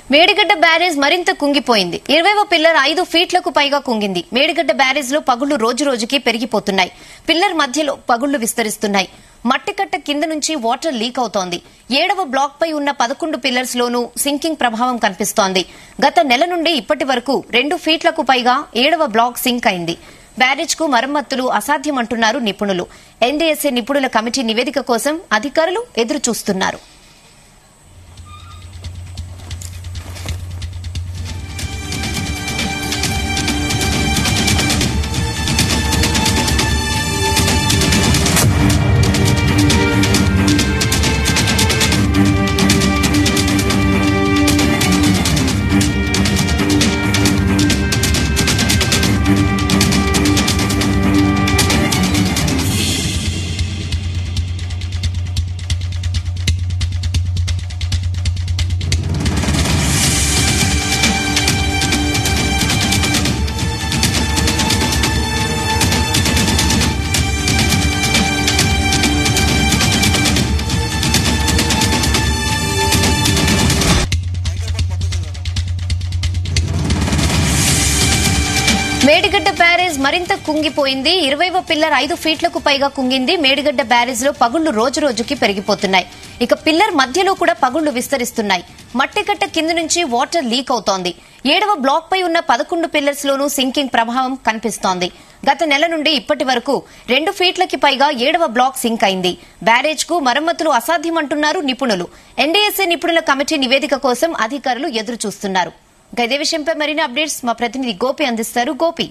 Medigadda barrage మరింత కుంగిపోయింది ఇరవైవ pillar ఐదు ఫీట్లకు పైగా కుంగింది మేడిగడ్డ బ్యారేజ్ లో పగుళ్లు రోజు రోజుకి పెరిగిపోతున్నాయి పిల్లర్ మధ్యలో పగుళ్లు విస్తరిస్తున్నాయి మట్టికట్ట కింద నుంచి వాటర్ లీక్ అవుతోంది ఏడవ బ్లాక్ పై ఉన్న పదకొండు పిల్లర్స్ లోనూ సింకింగ్ ప్రభావం కనిపిస్తోంది గత నెల నుండి ఇప్పటి వరకు రెండు ఫీట్లకు పైగా ఏడవ బ్లాక్ సింక్ అయింది బ్యారేజ్ కు మరమ్మతులు అసాధ్యమంటున్నారు నిపుణులు ఎన్డీఎస్ఏ నిపుణుల కమిటీ నివేదిక కోసం అధికారులు ఎదురు చూస్తున్నారు మేడిగడ్డ బ్యారేజ్ మరింత కుంగిపోయింది ఇరవైవ పిల్లర్ ఐదు ఫీట్లకు పైగా కుంగింది మేడిగడ్డ బ్యారేజ్ లో పగుళ్లు రోజు రోజుకి పెరిగిపోతున్నాయి ఇక పిల్లర్ మధ్యలో కూడా పగుళ్లు విస్తరిస్తున్నాయి మట్టికట్ట కింద నుంచి వాటర్ లీక్ అవుతోంది ఏడవ బ్లాక్ పై ఉన్న పదకొండు పిల్లర్స్ లోనూ సింకింగ్ ప్రభావం కనిపిస్తోంది గత నెల నుండి ఇప్పటి వరకు రెండు ఫీట్లకి పైగా ఏడవ బ్లాక్ సింక్ అయింది బ్యారేజ్ కు మరమ్మతులు అసాధ్యమంటున్నారు నిపుణులు ఎన్డీఎస్ఏ నిపుణుల కమిటీ నివేదిక కోసం అధికారులు ఎదురు చూస్తున్నారు ఇక ఇదే విషయంపై మరిన్ని అప్డేట్స్ మా ప్రతినిధి గోపి అందిస్తారు గోపి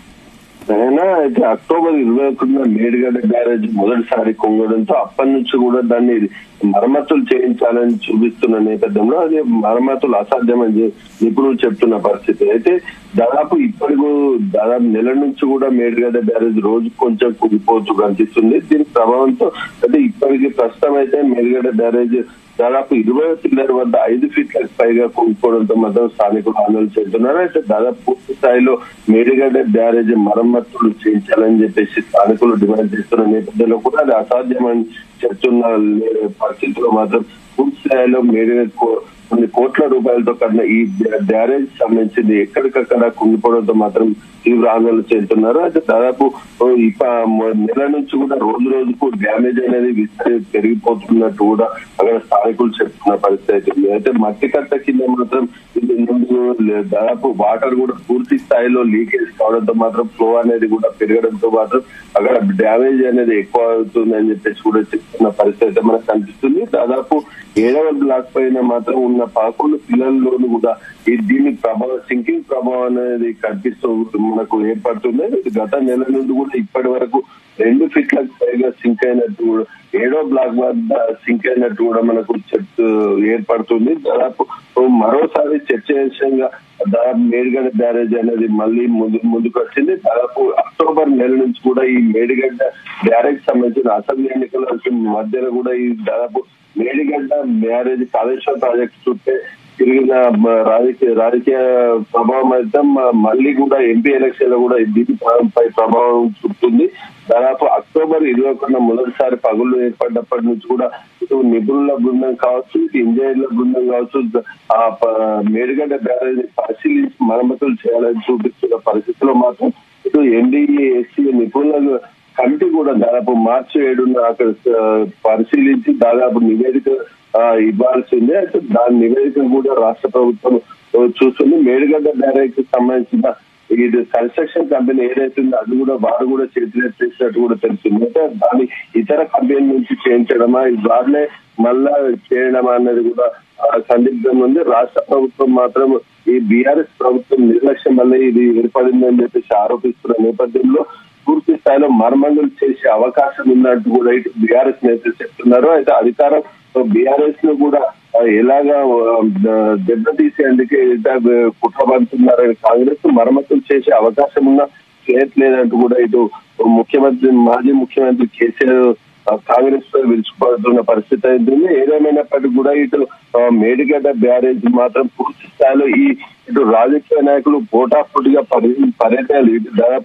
అయినా అయితే అక్టోబర్ ఇరవై ఒకటిన మేడిగడ్డ బ్యారేజ్ మొదటిసారి కుంగడంతో అప్పటి నుంచి కూడా దాన్ని మరమ్మతులు చేయించాలని చూపిస్తున్న నేపథ్యంలో అది మరమ్మతులు అసాధ్యమని చె- నిపుణులు చెప్తున్న పరిస్థితి అయితే దాదాపు ఇప్పటికు దాదాపు నెల నుంచి కూడా మేడిగడ్డ బ్యారేజ్ రోజు కొంచెం కుంగిపోతూ కనిపిస్తుంది దీని ప్రభావంతో అయితే ఇప్పటికి ప్రస్తుతం అయితే మేడిగడ్డ బ్యారేజ్ దాదాపు ఇరవై పిల్లర్ వద్ద ఐదు ఫీట్లకు పైగా కుంగిపోవడంతో మాత్రం స్థానికులు ఆందోళన చేస్తున్నారు అయితే దాదాపు పూర్తి స్థాయిలో మేడిగడ్డ బ్యారేజ్ మరమ్మతులు చేయించాలని చెప్పేసి స్థానికులు డిమాండ్ చేస్తున్న నేపథ్యంలో కూడా అది అసాధ్యమని చెప్తున్న పరిస్థితుల్లో మాత్రం పూర్తి స్థాయిలో మేడిగడ్డ కో- కొన్ని కోట్ల రూపాయలతో కన్నా ఈ బ్యారేజ్ సంబంధించింది ఎక్కడికక్కడ కుంగిపోవడంతో మాత్రం తీవ్ర ఆందోళన చెందుతున్నారు అయితే దాదాపు ఓ ఈ ప- మొ- నెల నుంచి కూడా రోజు రోజుకు డ్యామేజ్ అనేది విస్తరి పెరిగిపోతున్నట్టు కూడా అక్కడ స్థానికులు చెప్తున్న పరిస్థితి అయితే ఉంది. అయితే మట్టి కట్ట కింద మాత్రం ఇది ముందు లే- దాదాపు వాటర్ కూడా పూర్తి స్థాయిలో లీకేజ్ కావడంతో మాత్రం ఫ్లో అనేది కూడా పెరగడంతో మాత్రం అక్కడ డ్యామేజ్ అనేది ఎక్కువ అవుతుంది అని చెప్పేసి కూడా చెప్తున్న పరిస్థితి అయితే మనకు కనిపిస్తుంది దాదాపు ఏడవ బ్లాక్ పైన మాత్రం ఉన్న పదకొండు పిల్లల్లోనూ కూడా ఈ దీని ప్రభావం సింకింగ్ ప్రభావం అనేది కనిపిస్తూ మనకు ఏర్పడుతుంది ఇది గత నెల నుండి కూడా ఇప్పటి వరకు రెండు ఫీట్లకు పైగా సింక్ అయినట్టు కూడా ఏడో బ్లాక్ వద్ద సింక్ అయినట్టు కూడా మనకు చెప్తూ ఏర్పడుతుంది దాదాపు మరోసారి చర్చనీయాంశంగా దాదాపు మేడిగడ్డ బ్యారేజ్ అనేది మళ్ళీ ముందు ముందుకు వచ్చింది దాదాపు అక్టోబర్ నెల నుంచి కూడా ఈ మేడిగడ్డ బ్యారేజ్ సంబంధించిన అసెంబ్లీ ఎన్నికల మధ్యలో కూడా ఈ దాదాపు మేడిగడ్డ బ్యారేజ్ కాళేశ్వరం ప్రాజెక్టు చుట్టే తిరిగిన మ- రాజకీయ రాజకీయ ప్రభావం అయితే మ- మళ్ళీ కూడా ఎంపీ ఎలక్షన్ లో కూడా దీనిపై ప్రభావం చూపుతుంది దాదాపు అక్టోబర్ ఇరవై ఒకటిన మొదటిసారి పగులు ఏర్పడినప్పటి నుంచి కూడా ఇటు నిపుణుల బృందం కావచ్చు ఇటు ఇంజనీర్ల బృందం కావచ్చు ఆ ప- మేడిగడ్డ బ్యారేజ్ పరిశీలించి మరమ్మతులు చేయాలని చూపిస్తున్న పరిస్థితిలో మాత్రం ఇటు ఎన్డీఏ ఎస్సీ నిపుణుల కమిటీ కూడా దాదాపు మార్చి ఏడున అక్కడ ఆ, పరిశీలించి దాదాపు నివేదిక ఆ, ఇవ్వాల్సిందే అయితే దాని నివేదిక కూడా రాష్ట్ర ప్రభుత్వం ఆ, చూస్తుంది మేడిగడ్డ బ్యారేజ్ కి సంబంధించిన ఇది కన్స్ట్రక్షన్ కంపెనీ ఏదైతే ఉందో అది కూడా వారు కూడా చేసినట్టు కూడా తెలిసింది అయితే దాని ఇతర కంపెనీ నుంచి చేయించడమా ఇది వారినే మళ్ళా చేయడమా అన్నది కూడా ఆ, సందిగ్ధం ఉంది రాష్ట్ర ప్రభుత్వం మాత్రం ఈ బీఆర్ఎస్ ప్రభుత్వం నిర్లక్ష్యం వల్ల ఇది ఏర్పడిందని చెప్పేసి ఆరోపిస్తున్న నేపథ్యంలో పూర్తి స్థాయిలో మర్మంగులు చేసే అవకాశం ఉన్నట్టు కూడా ఇటు బీఆర్ఎస్ నేతలు చెప్తున్నారు అయితే అధికారం బీఆర్ఎస్ ను కూడా ఆ, ఎలాగా ఆ, దెబ్బతీసేందుకే ఇట కుట్ర పండుతున్నారని కాంగ్రెస్ మరమ్మతులు చేసే అవకాశం ఉన్న చేయట్లేదంటూ కూడా ఇటు ముఖ్యమంత్రి మాజీ ముఖ్యమంత్రి కేసీఆర్ ఆ, కాంగ్రెస్ పై విరుచుకుపడుతున్న పరిస్థితి అవుతుంది ఏదేమైనప్పటికీ కూడా ఇటు ఆ, మేడిగడ్డ బ్యారేజ్ మాత్రం పూర్తి స్థాయిలో ఈ ఇటు రాజకీయ నాయకులు పోటాపోటీగా పర్య- పర్యటనలు ఇటు దాదాపు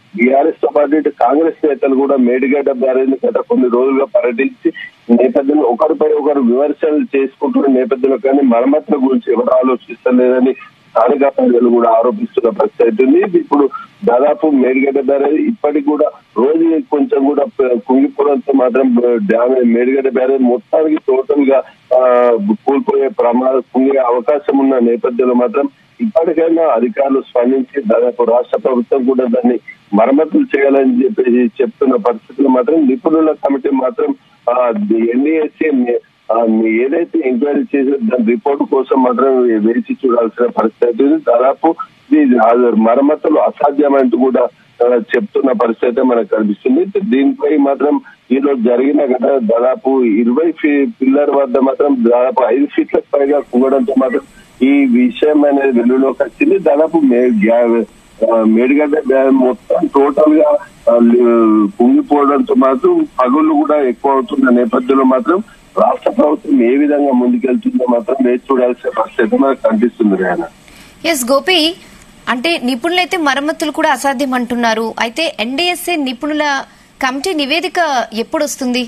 బీఆర్ఎస్ తో పాటు ఇటు కాంగ్రెస్ నేతలు కూడా మేడిగడ్డ బ్యారేజ్ గత కొన్ని రోజులుగా పర్యటించి నేపథ్యంలో ఒకరిపై ఒకరు విమర్శలు చేసుకుంటున్న నేపథ్యంలో కానీ మరమ్మతుల గురించి ఎవరు ఆలోచిస్తలేదని స్థానిక ప్రజలు కూడా ఆరోపిస్తున్న పరిస్థితి ఉంది ఇప్పుడు దాదాపు మేడిగడ్డ బ్యారేజ్ ఇప్పటికి కూడా రోజు కొంచెం కూడా ప- కుంగిపోవడంతో మాత్రం డ్యామ్ మేడిగడ్డ బ్యారేజ్ మొత్తానికి టోటల్ గా ఆ, కూలిపోయే ప్రమాదం కుంగే అవకాశం ఉన్న నేపథ్యంలో మాత్రం ఇప్పటికైనా అధికారులు స్పందించి దాదాపు రాష్ట్ర ప్రభుత్వం కూడా దాన్ని మరమ్మతులు చేయాలని చెప్పేసి చెప్తున్న పరిస్థితులు మాత్రం నిపుణుల కమిటీ మాత్రం ఎన్డీఎస్సీ ఏదైతే ఎంక్వైరీ చేసే దాని రిపోర్ట్ కోసం మాత్రం వేచి చూడాల్సిన పరిస్థితి ఉంది దాదాపు ఇది అది మరమ్మతులు అసాధ్యమంటూ కూడా ఆ, చెప్తున్న పరిస్థితి మనకు కనిపిస్తుంది దీనిపై మాత్రం ఈ రోజు జరిగిన ఘట దాదాపు ఇరవై ఫీ పిల్లర్ వద్ద మాత్రం దాదాపు ఐదు ఫీట్లకు పైగా కుంగడంతో మాత్రం ఈ విషయం అనేది వెలుగులోకి వచ్చింది దాదాపు మే గ్యా- ఆ, మేడిగడ్డ డ్యామ్ మొత్తం టోటల్ గా ఆ, లి- కుంగిపోవడంతో మాత్రం పగుళ్ళు కూడా ఎక్కువ అవుతున్న నేపథ్యంలో మాత్రం రాష్ట్ర ప్రభుత్వం ఏ విధంగా ముందుకెళ్తుందో మాత్రం వేచి చూడాల్సిన పరిస్థితి మనకు కనిపిస్తుంది రేనా ఎస్ గోపి అంటే నిపుణులైతే మరమ్మతులు కూడా అసాధ్యం అంటున్నారు అయితే ఎన్డీఎస్ఏ నిపుణుల కమిటీ నివేదిక ఎప్పుడు వస్తుంది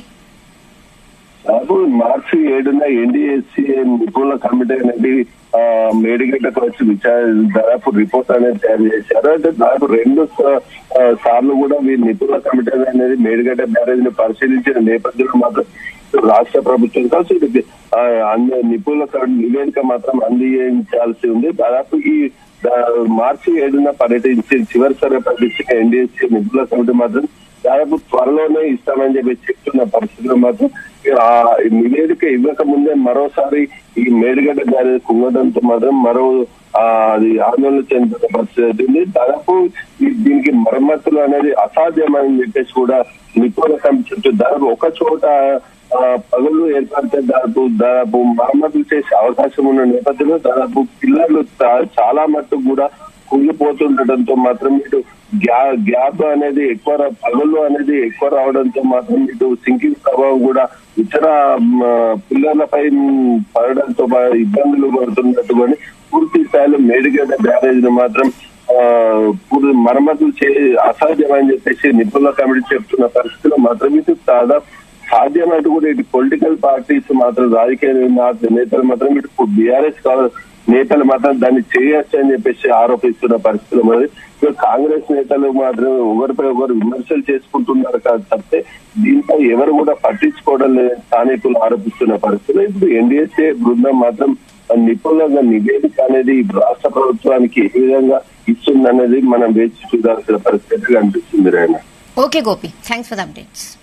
దాదాపు మార్చి ఏడున ఎన్డీఎస్సీ నిపుణుల కమిటీ అనేది ఆ, మేడిగడ్డకు వచ్చి విచారణ దాదాపు రిపోర్ట్ అనేది తయారు చేశారు అంటే దాదాపు రెండు స- ఆ, సార్లు కూడా వీరి నిపుణుల కమిటీ అనేది మేడిగడ్డ బ్యారేజ్ ని పరిశీలించిన నేపథ్యంలో మాత్రం రాష్ట్ర ప్రభుత్వం కావచ్చు ఇది, ఆ, అన్ని నిపుణుల కమిటీ నివేదిక మాత్రం అందించాల్సి ఉంది దాదాపు ఈ దా- మార్చి ఏడున పర్యటించి చివరిసారి పర్యటించిన ఎన్డీఎస్సీ నిపుణుల కమిటీ మాత్రం దాదాపు త్వరలోనే ఇస్తామని చెప్పి చెప్తున్న పరిస్థితులు మాత్రం ఆ నివేదిక ఇవ్వక ముందే మరోసారి ఈ మేడిగడ్డ గారి కుంగడంతో మాత్రం మరో ఆ, అది ఆందోళన చెందుతున్న పరిస్థితి ఉంది దాదాపు ఈ- దీనికి మరమ్మతులు అనేది అసాధ్యమని చెప్పేసి కూడా నిపుణుల కమిటీ చెప్తూ దాదాపు ఒక చోట ఆ, పగులు ఏర్పడితే దాదాపు దాదాపు మరమ్మతులు చేసే అవకాశం ఉన్న నేపథ్యంలో దాదాపు పిల్లలు చా- చాలా మట్టుకు కూడా కుంగిపోతుండటంతో మాత్రం ఇటు గ్యా- గ్యాప్ అనేది ఎక్కువ రా- పగులు అనేది ఎక్కువ రావడంతో మాత్రం ఇటు సింకింగ్ ప్రభావం కూడా ఇతర మ, పిల్లలపై మ్, పడడంతో బా- ఇబ్బందులు పడుతున్నట్టు కానీ పూర్తి స్థాయిలో మేడిగడ్డ బ్యారేజ్ ను మాత్రం ఆ, పూర్తి మరమ్మతులు చే అసాధ్యమని చెప్పేసి నిపుణుల కమిటీ చెప్తున్న పరిస్థితిలో మాత్రం ఇది దాదాపు సాధ్యమంటూ కూడా ఇటు పొలిటికల్ పార్టీస్ మాత్రం రాజకీయ నా- నేతలు మాత్రం ఇటు బీఆర్ఎస్ నేతలు మాత్రం దాన్ని చేయొచ్చు అని చెప్పేసి ఆరోపిస్తున్న పరిస్థితులు మరి ఇక కాంగ్రెస్ నేతలు మాత్రం ఒకరిపై ఒకరు విమర్శలు చేసుకుంటున్నారు కాదు తప్పితే దీంపై ఎవరు కూడా పట్టించుకోవడం లేదని స్థానికులు ఆరోపిస్తున్న పరిస్థితులు ఇప్పుడు ఎన్డీఎస్ఏ బృందం మాత్రం నిపుణుల నివేదిక అనేది రాష్ట్ర ప్రభుత్వానికి ఏ విధంగా ఇస్తుందనేది మనం వేచి చూడాల్సిన పరిస్థితి కనిపిస్తుంది రాయన okay Gopi thanks for the updates